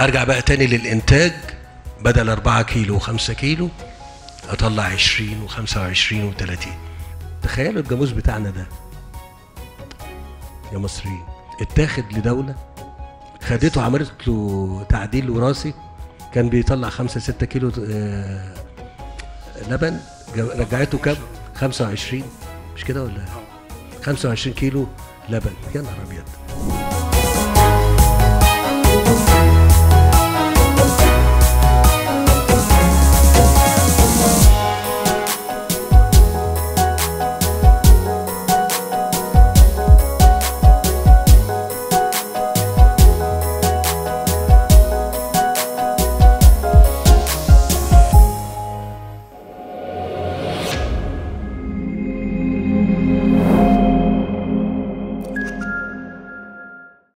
ارجع بقى تاني للانتاج بدل 4 كيلو و5 كيلو اطلع 20 و25 و30 تخيلوا الجاموس بتاعنا ده يا مصريين اتاخد لدوله خدته عملت له تعديل وراثي كان بيطلع 5 6 كيلو آه، لبن جا- رجعته كام 25 مش كده ولا 25 كيلو لبن يا نهار ابيض